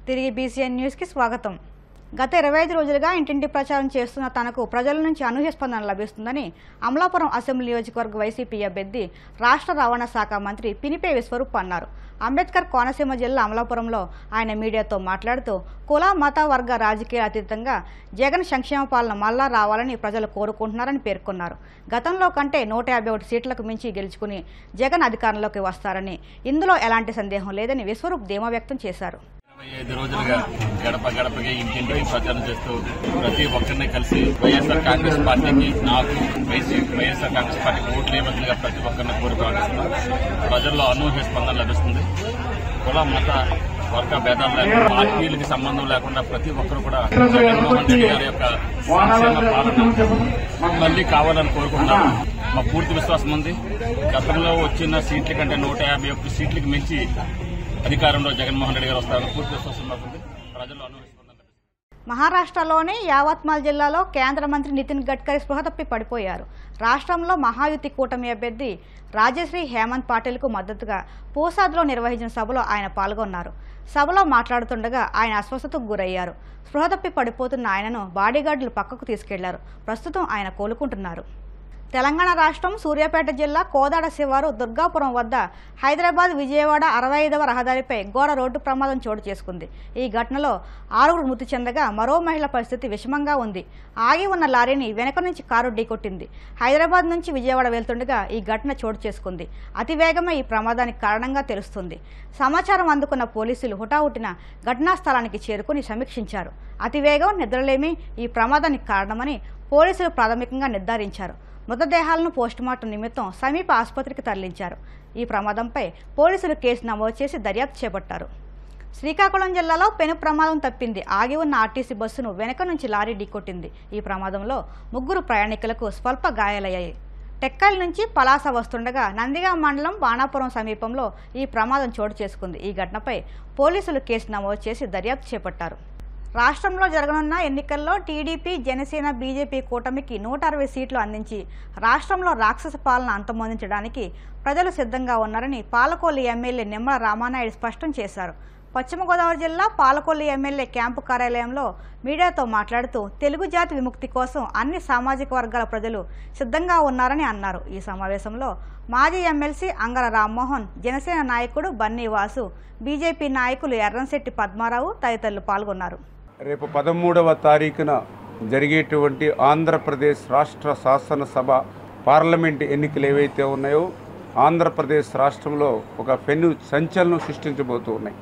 తిరిగి బీసీఎన్ న్యూస్కి స్వాగతం గత ఇరవై ఐదు రోజులుగా ఇంటింటి ప్రచారం చేస్తున్న తనకు ప్రజల నుంచి అనూహ్య స్పందన లభిస్తుందని అమలాపురం అసెంబ్లీ నియోజకవర్గ వైసీపీ అభ్యర్థి రాష్ట్ర రవాణా శాఖ మంత్రి పినిపే విశ్వరూప్ అన్నారు అంబేద్కర్ కోనసీమ జిల్లా అమలాపురంలో ఆయన మీడియాతో మాట్లాడుతూ కుల మత వర్గ రాజకీయాల అతీతంగా జగన్ సంక్షేమ పాలన మళ్ళా రావాలని ప్రజలు కోరుకుంటున్నారని పేర్కొన్నారు గతంలో కంటే నూట యాభై ఒకటి సీట్లకు మించి గెలుచుకుని జగన్ అధికారంలోకి వస్తారని ఇందులో ఎలాంటి సందేహం లేదని విశ్వరూప్ ధీమా వ్యక్తం చేశారు ఇరవై ఐదు రోజులుగా గడప గడపకి ఇంటింటికి ప్రచారం చేస్తూ ప్రతి ఒక్కరిని కలిసి వైఎస్ఆర్ కాంగ్రెస్ పార్టీకి నాకు వైసీ వైఎస్ఆర్ కాంగ్రెస్ పార్టీకి ఓట్లు ఇవ్వాల్సిందిగా ప్రతి ఒక్కరిని కోరుకోవాల్సింది ప్రజల్లో అనూహ్య స్పందన లభిస్తుంది కుల మత వర్గ భేదాలు లేకుండా పార్టీలకి సంబంధం లేకుండా ప్రతి ఒక్కరు కూడా జగన్మోహన్ రెడ్డి గారి యొక్క సంక్షేమ పాలన మళ్ళీ కావాలని కోరుకుంటున్నారు మా పూర్తి విశ్వాసం ఉంది గతంలో వచ్చిన సీట్ల కంటే నూట యాభై ఒక్క సీట్లకు మించి అధికారంలో జగన్మోహన్ రెడ్డి గారు వస్తారని పూర్తి విశ్వాసం మాకుంది ప్రజల్లో అనూహ్య స్పందన లభిస్తుంది. మహారాష్ట్రలోని యావత్మాల్ జిల్లాలో కేంద్ర మంత్రి నితిన్ గడ్కరీ స్పృహ తప్పి పడిపోయారు రాష్ట్రంలో మహాయుతి కూటమి అభ్యర్థి రాజశ్రీ హేమంత్ పాటిల్కు మద్దతుగా పూసాద్లో నిర్వహించిన సభలో ఆయన పాల్గొన్నారు సభలో మాట్లాడుతుండగా ఆయన అస్వస్థతకు గురయ్యారు స్పృహ తప్పి పడిపోతున్న ఆయనను బాడీగార్డులు పక్కకు తీసుకెళ్లారు ప్రస్తుతం ఆయన కోలుకుంటున్నారు తెలంగాణ రాష్ట్రం సూర్యాపేట జిల్లా కోదాడ శివారు దుర్గాపురం వద్ద హైదరాబాద్ విజయవాడ అరవై ఐదవ రహదారిపై ఘోర రోడ్డు ప్రమాదం చోటు చేసుకుంది ఈ ఘటనలో ఆరుగురు మృతి చెందగా మరో మహిళ పరిస్థితి విషమంగా ఉంది ఆగి ఉన్న లారీని వెనక నుంచి కారు ఢీకొట్టింది హైదరాబాద్ నుంచి విజయవాడ వెళ్తుండగా ఈ ఘటన చోటు చేసుకుంది అతివేగమే ఈ ప్రమాదానికి కారణంగా తెలుస్తుంది సమాచారం అందుకున్న పోలీసులు హుటాహుటిన ఘటనా స్థలానికి చేరుకుని సమీక్షించారు అతివేగం నిద్రలేమి ఈ ప్రమాదానికి కారణమని పోలీసులు ప్రాథమికంగా నిర్ధారించారు మృతదేహాలను పోస్టుమార్టం నిమిత్తం సమీప ఆసుపత్రికి తరలించారు ఈ ప్రమాదంపై పోలీసులు కేసు నమోదు చేసి దర్యాప్తు చేపట్టారు శ్రీకాకుళం జిల్లాలో పెను ప్రమాదం తప్పింది ఆగి ఉన్న ఆర్టీసీ బస్సును వెనక నుంచి లారీ ఢీకొట్టింది ఈ ప్రమాదంలో ముగ్గురు ప్రయాణికులకు స్వల్ప గాయాలయ్యాయి టెక్కల్ నుంచి పలాస వస్తుండగా నందిగాం మండలం బాణాపురం సమీపంలో ఈ ప్రమాదం చోటు చేసుకుంది ఈ ఘటనపై పోలీసులు కేసు నమోదు చేసి దర్యాప్తు చేపట్టారు రాష్ట్రంలో జరగనున్న ఎన్నికల్లో టీడీపీ జనసేన బీజేపీ కూటమికి నూట అరవై సీట్లు అందించి రాష్ట్రంలో రాక్షస పాలన అంతమొందించడానికి ప్రజలు సిద్ధంగా ఉన్నారని పాలకొల్లు ఎమ్మెల్యే నిమ్మల రామానాయుడు స్పష్టం చేశారు పశ్చిమ గోదావరి జిల్లా పాలకొల్లు ఎమ్మెల్యే క్యాంపు కార్యాలయంలో మీడియాతో మాట్లాడుతూ తెలుగు జాతి విముక్తి కోసం అన్ని సామాజిక వర్గాల ప్రజలు సిద్ధంగా ఉన్నారని అన్నారు ఈ సమావేశంలో మాజీ ఎమ్మెల్సీ అంగర రామ్మోహన్ జనసేన నాయకుడు బన్నీ వాసు బీజేపీ నాయకులు ఎర్రంశెట్టి పద్మారావు తదితరులు పాల్గొన్నారు రేపు పదమూడవ తారీఖున జరిగేటువంటి ఆంధ్రప్రదేశ్ రాష్ట్ర శాసనసభ పార్లమెంట్ ఎన్నికలు ఏవైతే ఉన్నాయో ఆంధ్రప్రదేశ్ రాష్ట్రంలో ఒక పెను సంచలనం సృష్టించబోతూ ఉన్నాయి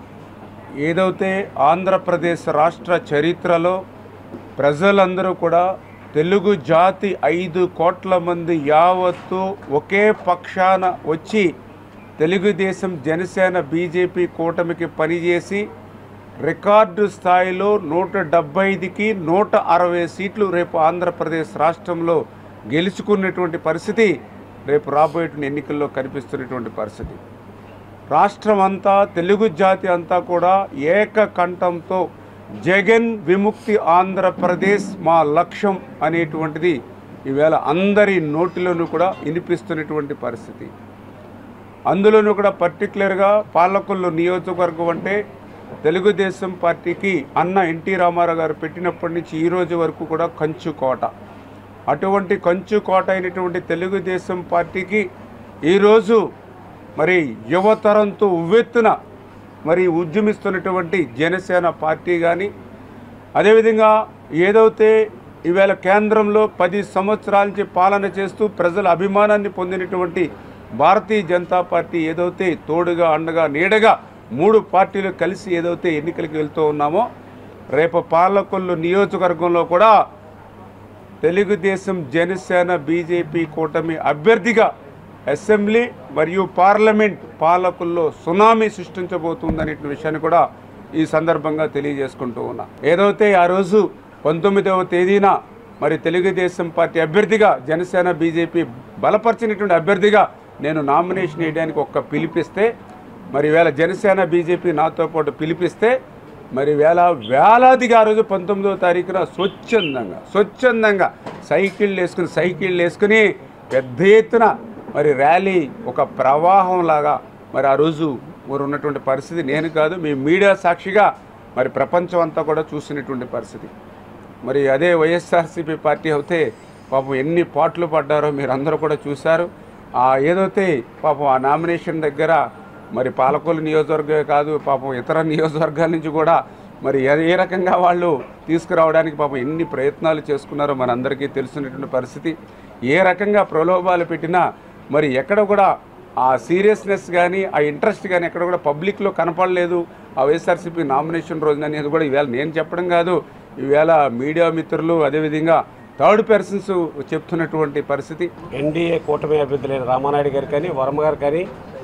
ఏదైతే ఆంధ్రప్రదేశ్ రాష్ట్ర చరిత్రలో ప్రజలందరూ కూడా తెలుగు జాతి ఐదు కోట్ల మంది యావత్తు ఒకే పక్షాన వచ్చి తెలుగుదేశం జనసేన బీజేపీ కూటమికి పనిచేసి రికార్డు స్థాయిలో నూట డెబ్బై ఐదుకి నూట అరవై సీట్లు రేపు ఆంధ్రప్రదేశ్ రాష్ట్రంలో గెలుచుకున్నటువంటి పరిస్థితి రేపు రాబోయేటువంటి ఎన్నికల్లో కనిపిస్తున్నటువంటి పరిస్థితి రాష్ట్రం అంతా తెలుగు జాతి అంతా కూడా ఏకకంఠంతో జగన్ విముక్తి ఆంధ్రప్రదేశ్ మా లక్ష్యం అనేటువంటిది ఈవేళ అందరి నోటిలోనూ కూడా వినిపిస్తున్నటువంటి పరిస్థితి అందులోనూ కూడా పర్టికులర్గా పాలకొల్లు నియోజకవర్గం అంటే తెలుగుదేశం పార్టీకి అన్న ఎన్టీ రామారావు గారు పెట్టినప్పటి నుంచి ఈ రోజు వరకు కూడా కంచు కోట అటువంటి కంచు కోట అయినటువంటి తెలుగుదేశం పార్టీకి ఈరోజు మరి యువతరంతో ఉవ్వెత్తున మరి ఉద్యమిస్తున్నటువంటి జనసేన పార్టీ కానీ అదేవిధంగా ఏదైతే ఈవేళ కేంద్రంలో పది సంవత్సరాల నుంచి పాలన చేస్తూ ప్రజల అభిమానాన్ని పొందినటువంటి భారతీయ జనతా పార్టీ ఏదైతే తోడుగా అండగా నీడగా మూడు పార్టీలు కలిసి ఏదైతే ఎన్నికలకు వెళ్తూ ఉన్నామో రేపు పాలకొల్లు నియోజకవర్గంలో కూడా తెలుగుదేశం జనసేన బీజేపీ కూటమి అభ్యర్థిగా అసెంబ్లీ మరియు పార్లమెంట్ పాలకుల్లో సునామీ సృష్టించబోతుందనే విషయాన్ని కూడా ఈ సందర్భంగా తెలియజేసుకుంటూ ఉన్నా ఏదైతే ఆ రోజు పంతొమ్మిదవ తేదీన మరి తెలుగుదేశం పార్టీ అభ్యర్థిగా జనసేన బీజేపీ బలపరిచినటువంటి అభ్యర్థిగా నేను నామినేషన్ వేయడానికి ఒక్క పిలిపిస్తే మరి వేళ జనసేన బీజేపీ నాతో పాటు పిలిపిస్తే మరి వేల వేలాదిగా ఆ రోజు పంతొమ్మిదవ తారీఖున స్వచ్ఛందంగా స్వచ్ఛందంగా సైకిళ్ళు వేసుకుని సైకిళ్ళు వేసుకుని పెద్ద ఎత్తున మరి ర్యాలీ ఒక ప్రవాహంలాగా మరి ఆ రోజు మరి ఉన్నటువంటి పరిస్థితి నేను కాదు మీ మీడియా సాక్షిగా మరి ప్రపంచం అంతా కూడా చూసినటువంటి పరిస్థితి మరి అదే వైఎస్ఆర్సీపీ పార్టీ అయితే పాపం ఎన్ని పాటలు పడ్డారో మీరు అందరూ కూడా చూశారు ఆ ఏదైతే పాపం ఆ నామినేషన్ దగ్గర మరి పాలకొల్లు నియోజకవర్గమే కాదు పాపం ఇతర నియోజకవర్గాల నుంచి కూడా మరి ఏ- ఏ రకంగా వాళ్ళు తీసుకురావడానికి పాపం ఎన్ని ప్రయత్నాలు చేసుకున్నారో మనందరికీ తెలిసినటువంటి పరిస్థితి ఏ రకంగా ప్రలోభాలు పెట్టినా మరి ఎక్కడ కూడా ఆ సీరియస్నెస్ కానీ ఆ ఇంట్రెస్ట్ కానీ ఎక్కడ కూడా పబ్లిక్లో కనపడలేదు ఆ వైఎస్ఆర్సీపీ నామినేషన్ రోజున అనేది కూడా ఈవేళ నేను చెప్పడం కాదు ఈవేళ మీడియా మిత్రులు అదేవిధంగా థర్డ్ పర్సన్స్ చెప్తున్నటువంటి పరిస్థితి ఎన్డీఏ కూటమి అభ్యర్థులైన రామానాయుడు గారు కానీ వర్మ గారు కానీ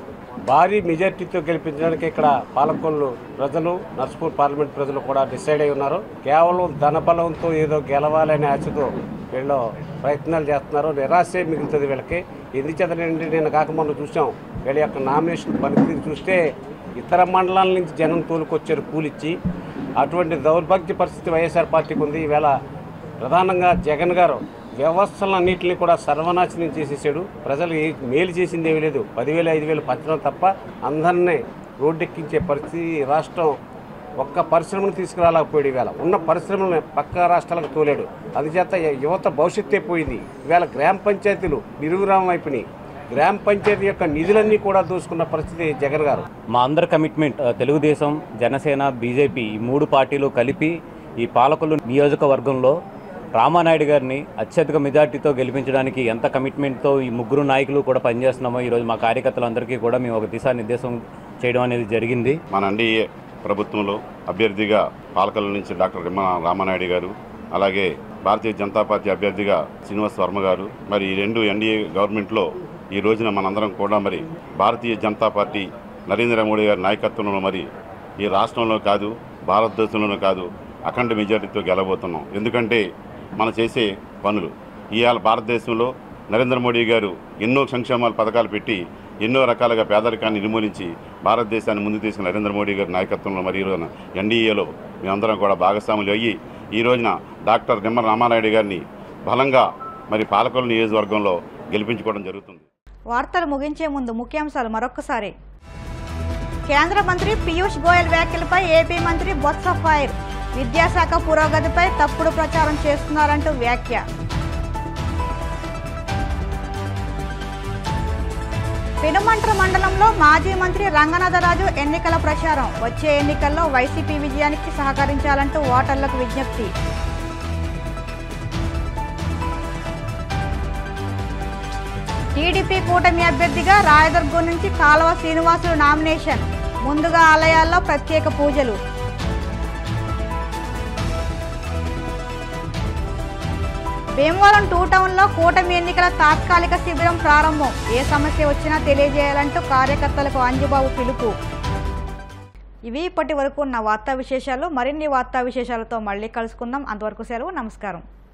భారీ మెజార్టీతో గెలిపించడానికి ఇక్కడ పాలకొల్లు ప్రజలు నర్సుపూర్ పార్లమెంట్ ప్రజలు కూడా డిసైడ్ అయి ఉన్నారు కేవలం ధనబలంతో ఏదో గెలవాలనే ఆశతో వీళ్ళు ప్రయత్నాలు చేస్తున్నారు నిరాశే మిగులుతుంది వీళ్ళకి ఎందుచేతనండి నేను కాక మొన్న చూసాం వీళ్ళ యొక్క నామినేషన్ పనితీరు చూస్తే ఇతర మండలాల నుంచి జనం తోలుకొచ్చారు కూలిచ్చి అటువంటి దౌర్భాగ్య పరిస్థితి వైఎస్ఆర్ పార్టీకి ఉంది ఈవేళ ప్రధానంగా జగన్ గారు వ్యవస్థలన్నింటినీ కూడా సర్వనాశనం చేసేసాడు ప్రజలు ఏ మేలు చేసింది ఏమీ లేదు పదివేలు ఐదు వేలు పంచడం తప్ప అందరినీ రోడ్డెక్కించే పరిస్థితి ఈ రాష్ట్రం ఒక్క పరిశ్రమను తీసుకురాలేకపోయాడు ఈవేళ ఉన్న పరిశ్రమలను పక్క రాష్ట్రాలకు తోలాడు అందుచేత యువత భవిష్యత్తే పోయింది ఈవేళ గ్రామ పంచాయతీలు నిర్విరామం అయిపోయినాయి గ్రామ పంచాయతీ యొక్క నిధులన్నీ కూడా దోసుకున్న పరిస్థితి జగన్ గారు మా అందరి కమిట్మెంట్ ఆ, తెలుగుదేశం జనసేన బీజేపీ ఈ మూడు పార్టీలు కలిపి ఈ పాలకులు నియోజకవర్గంలో రామానాయుడు గారిని అత్యధిక మెజార్టీతో గెలిపించడానికి ఎంత కమిట్మెంట్తో ఈ ముగ్గురు నాయకులు కూడా పనిచేస్తున్నామో ఈరోజు మా కార్యకర్తలందరికీ కూడా మేము ఒక దిశానిర్దేశం చేయడం అనేది జరిగింది మన ఎన్డీఏ ప్రభుత్వంలో అభ్యర్థిగా పాలకల నుంచి డాక్టర్ రిమ్మ రామానాయుడు గారు అలాగే భారతీయ జనతా పార్టీ అభ్యర్థిగా శ్రీనివాస్ వర్మ గారు మరి ఈ రెండు ఎన్డీఏ గవర్నమెంట్లో ఈ రోజున మనందరం కూడా మరి భారతీయ జనతా పార్టీ నరేంద్ర మోడీ గారి నాయకత్వంలో మరి ఈ రాష్ట్రంలో కాదు భారతదేశంలోనూ కాదు అఖండ మెజారిటీతో గెలబోతున్నాం ఎందుకంటే మనం చేసే పనులు ఇవాళ భారతదేశంలో నరేంద్ర మోడీ గారు ఎన్నో సంక్షేమాల పథకాలు పెట్టి ఎన్నో రకాలుగా పేదరికాన్ని నిర్మూలించి భారతదేశాన్ని ముందుకు తీసుకున్న నరేంద్ర మోడీ గారి నాయకత్వంలో మరి ఈ రోజున ఎన్డీఏలో మేమందరం కూడా భాగస్వాములు అయ్యి ఈ రోజున డాక్టర్ నిమ్మ రామానాయుడు గారిని బలంగా మరి పాలకొల్లు నియోజకవర్గంలో గెలిపించుకోవడం జరుగుతుంది వార్తలు ముగించే ముందు ముఖ్యాంశాలు మరొక్కసారి కేంద్ర మంత్రి పీయూష్ గోయల్ వ్యాఖ్యలపై ఏపీ మంత్రి బొత్స ఫైర్ విద్యాశాఖ పురోగతిపై తప్పుడు ప్రచారం చేస్తున్నారంటూ వ్యాఖ్య పెనుమంట్ర మండలంలో మాజీ మంత్రి రంగనాథరాజు ఎన్నికల ప్రచారం వచ్చే ఎన్నికల్లో వైసీపీ విజయానికి సహకరించాలంటూ ఓటర్లకు విజ్ఞప్తి టీడీపీ కూటమి అభ్యర్థిగా రాయదుర్గం నుంచి కాలువ శ్రీనివాసులు నామినేషన్ ముందుగా ఆలయాల్లో ప్రత్యేక పూజలు భీమవరం టూ టౌన్లో కూటమి ఎన్నికల తాత్కాలిక శిబిరం ప్రారంభం ఏ సమస్య వచ్చినా తెలియజేయాలంటూ కార్యకర్తలకు అంజుబాబు పిలుపు ఇవి ఇప్పటి వరకు ఉన్న వార్తా విశేషాలు మరిన్ని వార్తా విశేషాలతో మళ్ళీ కలుసుకుందాం అంతవరకు సెలవు నమస్కారం